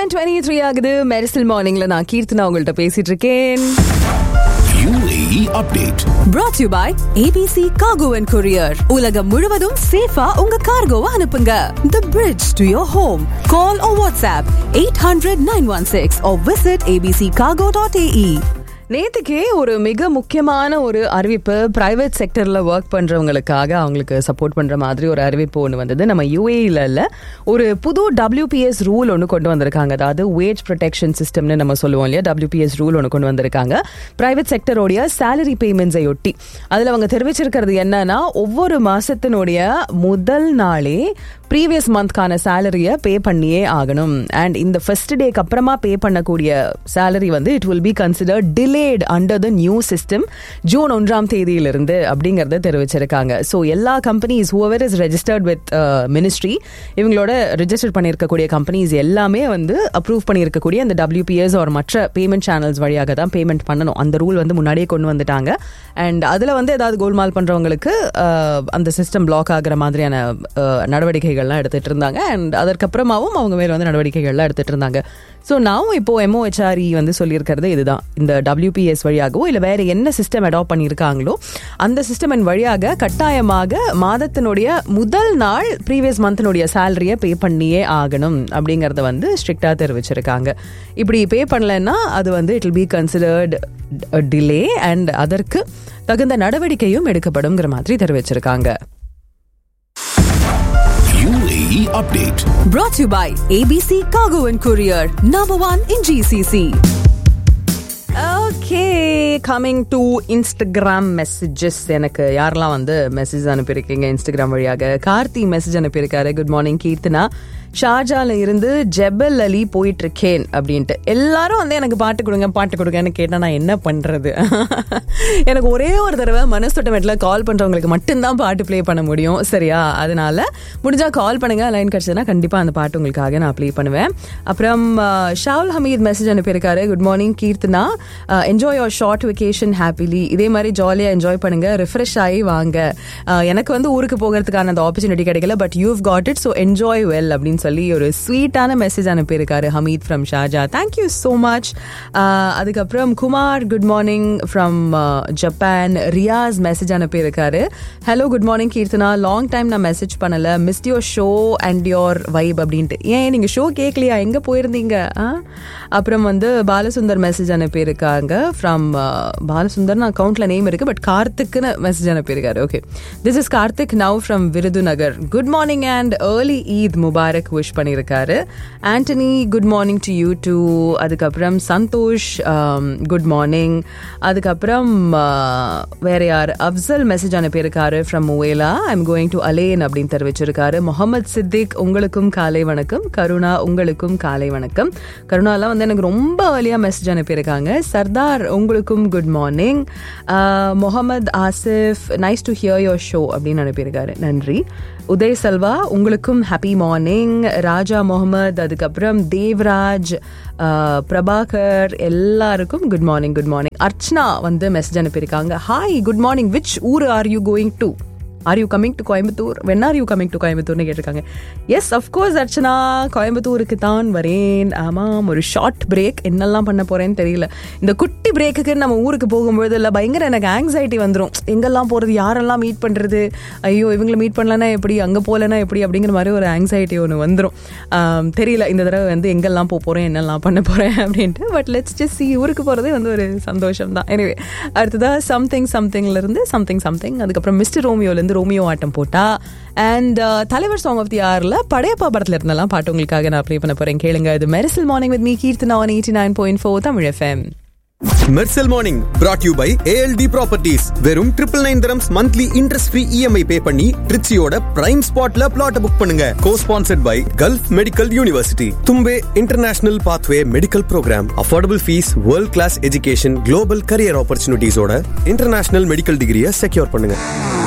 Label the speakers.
Speaker 1: Nine twenty three ஆகுது மெரிசல் மார்னிங்ல நான் கீர்த்தனா உங்கள்கிட்ட பேசிட்டு இருக்கேன்
Speaker 2: UAE update.
Speaker 3: brought to you by ABC Cargo and Courier. உலகம் முழுவதும் சேஃபா உங்க கார்கோவை அனுப்புங்க. The bridge to your home. Call or WhatsApp 800 916 or visit abccargo.ae.
Speaker 1: நேத்துக்கே ஒரு மிக முக்கியமான ஒரு அறிவிப்பு பிரைவேட் செக்டர்ல ஒர்க் பண்றவங்களுக்காக அவங்களுக்கு சப்போர்ட் பண்ற மாதிரி ஒரு அறிவிப்பு ஒன்று வந்தது நம்ம யூஏஇல இல்ல ஒரு புது டபிள்யூபிஎஸ் ரூல் ஒன்று கொண்டு வந்திருக்காங்க அதாவது வேஜ் ப்ரொடெக்ஷன் சிஸ்டம்னு நம்ம சொல்லுவோம் இல்லையா டபிள்யூபிஎஸ் ரூல் ஒன்று கொண்டு வந்திருக்காங்க பிரைவேட் செக்டரோடைய சேலரி பேமெண்ட்ஸை ஒட்டி அதுல அவங்க தெரிவிச்சிருக்கிறது என்னன்னா ஒவ்வொரு மாசத்தினுடைய முதல் நாளே ப்ரீவியஸ் மந்த்கான சேலரியை பே பண்ணியே ஆகணும் அண்ட் இந்த ஃபர்ஸ்ட் டேக்கு அப்புறமா பே பண்ணக்கூடிய சேலரி வந்து it will be consider delayed under the new system June ஒன்றாம் தேதியிலிருந்து அப்படிங்கறத தெரிவிச்சிருக்காங்க ஸோ எல்லா companies whoever is registered with ministry இவங்களோட ரெஜிஸ்டர் பண்ணியிருக்கக்கூடிய கம்பெனிஸ் எல்லாமே வந்து அப்ரூவ் பண்ணியிருக்கக்கூடிய அந்த டபிள்யூபிஎஸ் ஒரு மற்ற பேமெண்ட் சேனல்ஸ் வழியாக தான் பேமெண்ட் பண்ணணும் அந்த ரூல் வந்து முன்னாடியே கொண்டு வந்துட்டாங்க அண்ட் அதில் வந்து ஏதாவது கோல்மால் பண்ணுறவங்களுக்கு அந்த சிஸ்டம் பிளாக் ஆகிற மாதிரியான அஹ், நடவடிக்கைகள்லாம் எடுத்துட்டு இருந்தாங்க அண்ட் அதற்கப்புறமாவும் அவங்க மேல வந்து நடவடிக்கைகள்லாம் எடுத்துட்டு இருந்தாங்க ஸோ நான் இப்போ எம்ஓஹெச்ஆர்இ வந்து சொல்லியிருக்கிறது இதுதான் இந்த டபிள்யூபிஎஸ் வழியாகவோ இல்லை வேற என்ன சிஸ்டம் அடாப்ட் பண்ணியிருக்காங்களோ அந்த சிஸ்டமின் வழியாக கட்டாயமாக மாதத்தினுடைய முதல் நாள் ப்ரீவியஸ் மந்தினுடைய சேலரியை பே பண்ணியே ஆகணும் அப்படிங்கறத வந்து ஸ்ட்ரிக்டா தெரிவிச்சிருக்காங்க இப்படி பே பண்ணலன்னா அது வந்து it will be considered delay and அதற்கு தகுந்த நடவடிக்கையும் எடுக்கப்படும்ங்கிற மாதிரி தெரிவிச்சிருக்காங்க
Speaker 2: UAE update.
Speaker 3: Brought to you by ABC Cargo and Courier. Number one in GCC.
Speaker 1: Okay coming to Instagram messages எனக்கு யாரெல்லாம் வந்து மெசேஜ் அனுப்பியிருக்கீங்க இன்ஸ்டாகிராம் வழியாக கார்த்தி மெசேஜ் அனுப்பியிருக்காரு குட் மார்னிங் கீர்த்தனா ஷார்ஜால இருந்து ஜெபல் அலி போயிட்டு இருக்கேன் அப்படின்ட்டு எல்லாரும் வந்து எனக்கு பாட்டு கொடுங்க பாட்டு கொடுங்கன்னு கேட்டா நான் என்ன பண்றது எனக்கு ஒரே ஒரு தடவை மனசோட்டமேட்டில் கால் பண்றவங்களுக்கு மட்டும்தான் பாட்டு ப்ளே பண்ண முடியும் சரியா அதனால முடிஞ்சா கால் பண்ணுங்க லைன் கிடைச்சதுன்னா கண்டிப்பா அந்த பாட்டு உங்களுக்காக நான் ப்ளே பண்ணுவேன் அப்புறம் அஹ், ஷாவுல் ஹமீத் மெசேஜ் அனுப்பியிருக்காரு good morning Keerthana enjoy your short vacation happily இதே மாதிரி ஜாலியாக என்ஜாய் பண்ணுங்க ரிஃப்ரெஷ் ஆகி வாங்க அஹ், எனக்கு வந்து ஊருக்கு போகிறதுக்கான அந்த ஆப்பர்ச்சுனிட்டி கிடைக்கல but you've got it so enjoy well அப்படின்னு சொல்லி ஒரு ஸ்வீட்டான மெசேஜ் அனுப்பியிருக்காரு ஹமீத் ஃப்ரம் ஷாஜா தேங்க்யூ ஸோ மச் அதுக்கப்புறம் Kumar good morning from Japan Riyas message அனுப்பியிருக்காரு hello good morning Keerthana long time நான் மெசேஜ் பண்ணல missed your show and your vibe அப்படின்ட்டு ஏன் நீங்கள் ஷோ கேட்கலையா எங்கே போயிருந்தீங்க ஆ? அப்புறம் வந்து பாலசுந்தர் மெசேஜ் அனுப்பியிருக்காங்க ஃப்ரம் பாலசுந்தர்னு அக்கௌண்ட்ல நேம் இருக்கு பட் கார்த்திக்னு மெசேஜ் அனுப்பியிருக்காரு okay this is Karthik now from Virudhunagar good morning and early Eid Mubarak wish பண்ணியிருக்காரு Antony good morning to you too அதுக்கப்புறம் சந்தோஷ் குட் மார்னிங் அதுக்கப்புறம் uh, வேற யார் அப்சல் மெசேஜ் அனுப்பியிருக்காரு from Muwaileh I'm going to Al Ain அப்படின்னு தெரிவிச்சிருக்காரு முகமது சித்திக் உங்களுக்கும் காலை வணக்கம் கருணா உங்களுக்கும் காலை வணக்கம் கருணாலாம் வந்து எனக்கு ரொம்ப வழியா மெசேஜ் அனுப்பியிருக்காங்க சர்தார் உங்களுக்கும் good morning Mohammed Asif nice to hear your show அப்படின்னு அனுப்பியிருக்காரு நன்றி உதய் செல்வா உங்களுக்கும் ஹாப்பி மார்னிங் ராஜா முகமது அதுக்கப்புறம் தேவ்ராஜ் ஆஹ், பிரபாகர் எல்லாருக்கும் good morning good morning Archana வந்து மெசேஜ் அனுப்பியிருக்காங்க ஹாய் குட் மார்னிங் விச் ஊர் are you going to are you coming to Coimbatore when are you coming to கோயம்புத்தூர்னு கேட்டிருக்காங்க எஸ் அஃப்கோர்ஸ் அர்ச்சனா கோயம்புத்தூருக்கு தான் வரேன் ஆமாம் ஒரு ஷார்ட் பிரேக் என்னெல்லாம் பண்ண போறேன்னு தெரியல இந்த குட்டி பிரேக்குக்கு நம்ம ஊருக்கு போகும்பொழுது இல்லை பயங்கர எனக்கு ஆங்ஸைட்டி வந்துடும் எங்கெல்லாம் போகிறது யாரெல்லாம் மீட் பண்ணுறது ஐயோ இவங்களை மீட் பண்ணலன்னா எப்படி அங்கே போகலன்னா எப்படி அப்படிங்கிற மாதிரி ஒரு ஆங்ஸைட்டி ஒன்று வந்துடும் தெரியல இந்த தடவை வந்து எங்கெல்லாம் போக போகிறேன் என்னெல்லாம் பண்ண போகிறேன் அப்படின்ட்டு பட் லெட்ஸ் ஜஸ்ட் சி ஊருக்கு போகிறதே வந்து ஒரு சந்தோஷம் தான் எனிவே அடுத்ததாக சம்திங் சம்திங்லேருந்து சம்திங் சம்திங் அதுக்கப்புறம் மிஸ்டர் ரோமியோலேருந்து ரோமியோ ஆட்டம் போட்டா அண்ட் தலைவர் சாங் ஆஃப் தி ஆர்ல படையப்பா படத்துல இருந்தெல்லாம் பாட்டு உங்களுக்காக நான் ப்ளே பண்ண போறேன் கேளுங்க இது Mersal morning with me Keerthana on eighty nine point four Tamil FM
Speaker 4: Mersal morning brought you by ALT properties வெறும் triple nine dirhams monthly interest free EMI pay பண்ணி ட்ரிச்சியோட பிரைம் ஸ்பாட்ல பிளாட் புக் பண்ணுங்க co sponsored by Gulf Medical University Thumbay international pathway medical programme affordable fees world class education global career ஆப்பர்ச்சுனிட்டிஸோட international medical டிகிரியை secure பண்ணுங்க